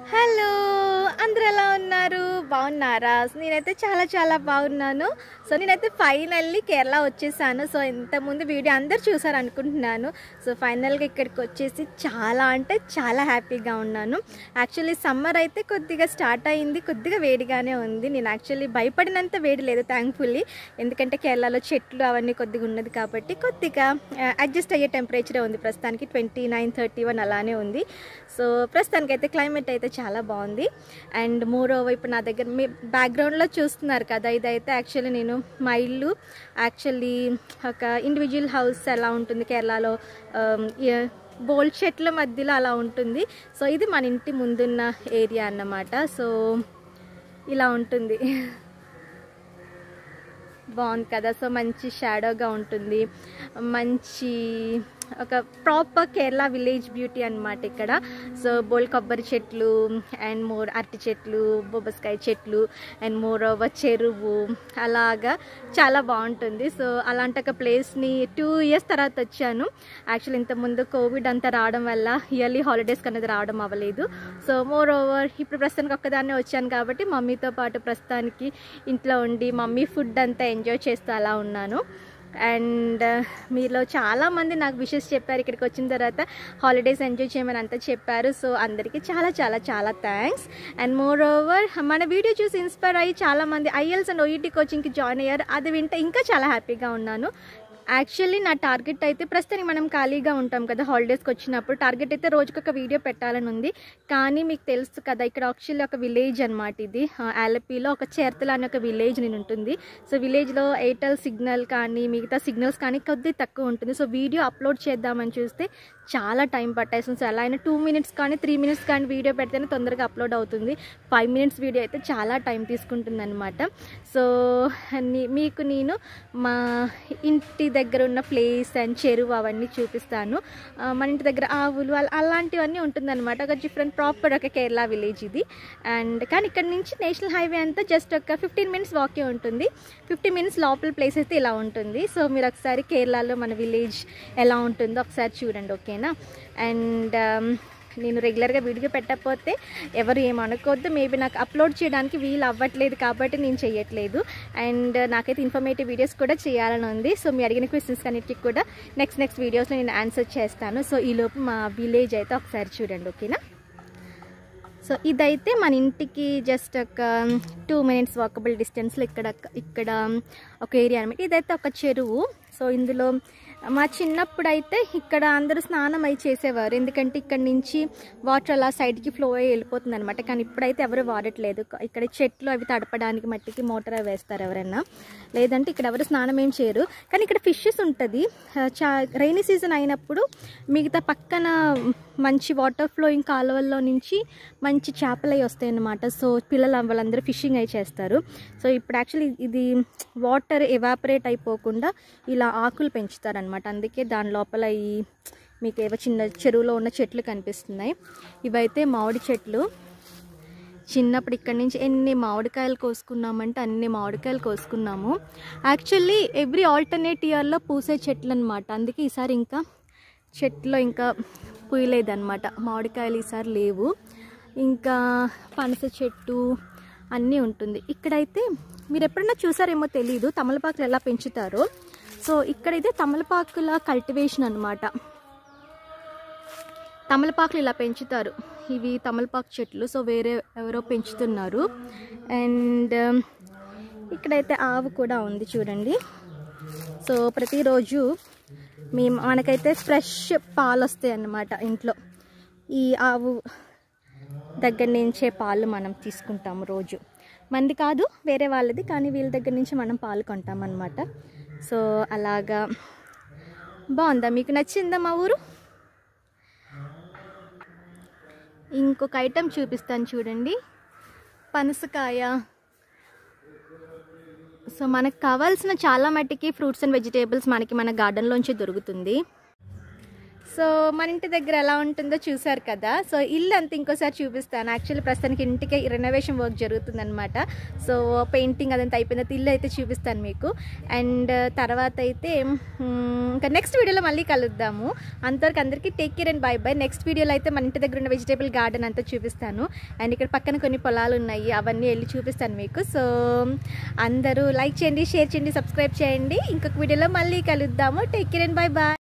hello అందరు ఎలా ఉన్నారు బాగున్నారా నేనైతే చాలా చాలా బాగున్నాను సో నేనైతే ఫైనల్లీ కేరళ వచ్చేసాను సో ఇంతకుముందు వీడియో అందరు చూసారు అనుకుంటున్నాను సో ఫైనల్గా ఇక్కడికి వచ్చేసి చాలా అంటే చాలా హ్యాపీగా ఉన్నాను యాక్చువల్లీ సమ్మర్ అయితే కొద్దిగా స్టార్ట్ అయింది కొద్దిగా వేడిగానే ఉంది నేను యాక్చువల్లీ భయపడినంత వేడి లేదు థ్యాంక్ఫుల్లీ ఎందుకంటే కేరళలో చెట్లు అవన్నీ కొద్దిగా ఉన్నది కాబట్టి కొద్దిగా అడ్జస్ట్ అయ్యే టెంపరేచరే ఉంది ప్రస్తుతానికి ట్వంటీ నైన్ థర్టీ వన్ అలానే ఉంది సో ప్రస్తుతానికి అయితే క్లైమేట్ అయితే చాలా బాగుంది అండ్ మోర్ ఓవర్ ఇప్పుడు నా దగ్గర మీ బ్యాక్గ్రౌండ్లో చూస్తున్నారు కదా ఇదైతే యాక్చువల్లీ నేను మా ఇల్లు యాక్చువల్లీ ఒక ఇండివిజువల్ హౌస్ ఎలా ఉంటుంది కేరళలో బోల్డ్ చెట్ల మధ్యలో అలా ఉంటుంది సో ఇది మన ఇంటి ముందున్న ఏరియా అన్నమాట సో ఇలా ఉంటుంది బాగుంది కదా సో మంచి షాడోగా ఉంటుంది మంచి ఒక ప్రాపర్ కేరళ విలేజ్ బ్యూటీ అన్నమాట ఇక్కడ సో బోల్ కొబ్బరి చెట్లు అండ్ మోర్ అరటి చెట్లు బొబ్బస్కాయ చెట్లు అండ్ మోర్ ఓవర్ చెరువు అలాగా చాలా బాగుంటుంది సో అలాంటి ఒక ప్లేస్ని టూ ఇయర్స్ తర్వాత వచ్చాను యాక్చువల్లీ ఇంతకుముందు కోవిడ్ అంతా రావడం వల్ల ఇయర్లీ హాలిడేస్కి అనేది రావడం అవ్వలేదు సో మోర్ ఓవర్ ఇప్పుడు ప్రస్తుతానికి ఒక్కదాన్నే వచ్చాను కాబట్టి మమ్మీతో పాటు ప్రస్తుతానికి ఇంట్లో ఉండి మమ్మీ ఫుడ్ అంతా ఎంజాయ్ చేస్తూ అలా ఉన్నాను అండ్ మీలో చాలామంది నాకు విషెస్ చెప్పారు ఇక్కడికి వచ్చిన తర్వాత హాలిడేస్ ఎంజాయ్ చేయమని అంతా చెప్పారు సో అందరికీ చాలా చాలా చాలా థ్యాంక్స్ అండ్ మోర్ ఓవర్ మన వీడియో చూసి ఇన్స్పైర్ అయ్యి చాలామంది ఐఎల్స్ అండ్ ఓఈటీ కోచింగ్కి జాయిన్ అయ్యారు అది వింటే ఇంకా చాలా హ్యాపీగా ఉన్నాను యాక్చువల్లీ నా టార్గెట్ అయితే ప్రస్తుతానికి మనం ఖాళీగా ఉంటాం కదా హాలిడేస్కి వచ్చినప్పుడు టార్గెట్ అయితే రోజుకి ఒక వీడియో పెట్టాలని ఉంది కానీ మీకు తెలుసు కదా ఇక్కడ యాక్చువల్లీ ఒక విలేజ్ అనమాట ఇది ఆలపీలో ఒక చేర్తల అనే ఒక విలేజ్ నేను ఉంటుంది సో విలేజ్లో ఎయిర్టెల్ సిగ్నల్ కానీ మిగతా సిగ్నల్స్ కానీ కొద్దిగా తక్కువ ఉంటుంది సో వీడియో అప్లోడ్ చేద్దామని చూస్తే చాలా టైం పట్టేస్తుంది సో ఎలా అయినా టూ మినిట్స్ కానీ త్రీ మినిట్స్ కానీ వీడియో పెడితేనే తొందరగా అప్లోడ్ అవుతుంది ఫైవ్ మినిట్స్ వీడియో అయితే చాలా టైం తీసుకుంటుంది అనమాట సో నీ- మీకు నేను మా ఇంటి దగ్గర ఉన్న ప్లేస్ అండ్ చెరువు అవన్నీ చూపిస్తాను ఆ, మన ఇంటి దగ్గర ఆవులు అలా అలాంటివన్నీ ఉంటుందన్నమాట ఒక డిఫరెంట్ ప్రాపర్ ఒక కేరళ విలేజ్ ఇది అండ్ కానీ ఇక్కడ నుంచి నేషనల్ హైవే అంతా జస్ట్ ఒక ఫిఫ్టీన్ మినిట్స్ వాకే ఉంటుంది ఫిఫ్టీన్ మినిట్స్ లోపల ప్లేస్ అయితే ఇలా ఉంటుంది సో మీరు ఒకసారి కేరళలో మన విలేజ్ ఎలా ఉంటుందో ఒకసారి చూడండి ఓకేనా అండ్ నేను రెగ్యులర్గా వీడియో పెట్టకపోతే ఎవరు ఏమనుకోవద్దు మేబీ నాకు అప్లోడ్ చేయడానికి వీలు అవ్వట్లేదు కాబట్టి నేను చేయట్లేదు అండ్ నాకైతే ఇన్ఫర్మేటివ్ వీడియోస్ కూడా చేయాలని ఉంది సో మీ అడిగిన క్వశ్చన్స్ అన్నిటికి కూడా నెక్స్ట్ నెక్స్ట్ వీడియోస్లో నేను ఆన్సర్ చేస్తాను సో ఈలోపు మా విలేజ్ అయితే ఒకసారి చూడండి ఓకేనా సో ఇదైతే మన ఇంటికి జస్ట్ ఒక టూ మినిట్స్ వాకబుల్ డిస్టెన్స్లో ఇక్కడ ఇక్కడ ఒక ఏరియా అనమాట ఇదైతే ఒక చెరువు సో ఇందులో మా చిన్నప్పుడు అయితే ఇక్కడ అందరూ స్నానం అయి చేసేవారు ఎందుకంటే ఇక్కడ నుంచి వాటర్ అలా సైడ్కి ఫ్లో అయ్యి వెళ్ళిపోతుంది అనమాట కానీ ఇప్పుడైతే ఎవరు వాడట్లేదు ఇక్కడ చెట్లు అవి తడపడానికి మట్టికి మోటార్ అవి వేస్తారు ఎవరైనా లేదంటే ఇక్కడ ఎవరు స్నానం ఏం చేయరు కానీ ఇక్కడ ఫిషెస్ ఉంటుంది చా రైనీ సీజన్ అయినప్పుడు మిగతా పక్కన మంచి వాటర్ ఫ్లోయింగ్ కాలువల్లో నుంచి మంచి చేపలు అవి వస్తాయి అన్నమాట సో పిల్లలు వాళ్ళందరూ ఫిషింగ్ అయి చేస్తారు సో ఇప్పుడు యాక్చువల్లీ ఇది వాటర్ ఎవాపరేట్ అయిపోకుండా ఇలా ఆకులు పెంచుతారనమాట అందుకే దాని లోపల ఈ మీకు ఏవో చిన్న చెరువులో ఉన్న చెట్లు కనిపిస్తున్నాయి ఇవైతే మామిడి చెట్లు చిన్నప్పుడు ఇక్కడి నుంచి ఎన్ని మామిడికాయలు కోసుకున్నామంటే అన్ని మామిడికాయలు కోసుకున్నాము యాక్చువల్లీ ఎవ్రీ ఆల్టర్నేట్ ఇయర్లో పూసే చెట్లు అనమాట అందుకే ఈసారి ఇంకా చెట్లో ఇంకా పూయలేదన్నమాట మామిడికాయలు ఈసారి లేవు ఇంకా పనస చెట్టు అన్నీ ఉంటుంది ఇక్కడైతే మీరు ఎప్పుడైనా చూసారేమో తెలీదు తమలపాకులు ఎలా పెంచుతారో సో ఇక్కడైతే తమలపాకుల కల్టివేషన్ అనమాట తమలపాకులు ఇలా పెంచుతారు ఇవి తమలపాకు చెట్లు సో వేరే ఎవరో పెంచుతున్నారు అండ్ ఇక్కడైతే ఆవు కూడా ఉంది చూడండి సో ప్రతిరోజు మేము మనకైతే ఫ్రెష్ పాలు వస్తాయి అన్నమాట ఇంట్లో ఈ ఆవు దగ్గర నుంచే పాలు మనం తీసుకుంటాము రోజు మంది కాదు వేరే వాళ్ళది కానీ వీళ్ళ దగ్గర నుంచి మనం పాలు కొంటాం అనమాట సో అలాగా బాగుందా మీకు నచ్చిందా మా ఊరు ఇంకొక ఐటెం చూపిస్తాను చూడండి పనసకాయ సో మనకు కావాల్సిన చాలా మట్టికి ఫ్రూట్స్ అండ్ వెజిటేబుల్స్ మనకి మన గార్డెన్లోంచి దొరుకుతుంది సో మన ఇంటి దగ్గర ఎలా ఉంటుందో చూసారు కదా సో ఇల్లు అంతా ఇంకోసారి చూపిస్తాను యాక్చువల్లీ ప్రస్తుతానికి ఇంటికి రెనోవేషన్ వర్క్ జరుగుతుందన్నమాట సో పెయింటింగ్ అదంతా అయిపోయిన తర్వాత ఇల్లు అయితే చూపిస్తాను మీకు అండ్ తర్వాత అయితే మ్, ఇంకా నెక్స్ట్ వీడియోలో మళ్ళీ కలుద్దాము అంతవరకు అందరికీ take care and bye bye next వీడియోలో అయితే మన ఇంటి దగ్గర ఉన్న వెజిటేబుల్ గార్డెన్ అంతా చూపిస్తాను అండ్ ఇక్కడ పక్కన కొన్ని పొలాలు ఉన్నాయి అవన్నీ వెళ్ళి చూపిస్తాను మీకు సో అందరూ లైక్ చేయండి షేర్ చేయండి సబ్స్క్రైబ్ చేయండి ఇంకొక వీడియోలో మళ్ళీ కలుద్దాము take care and bye bye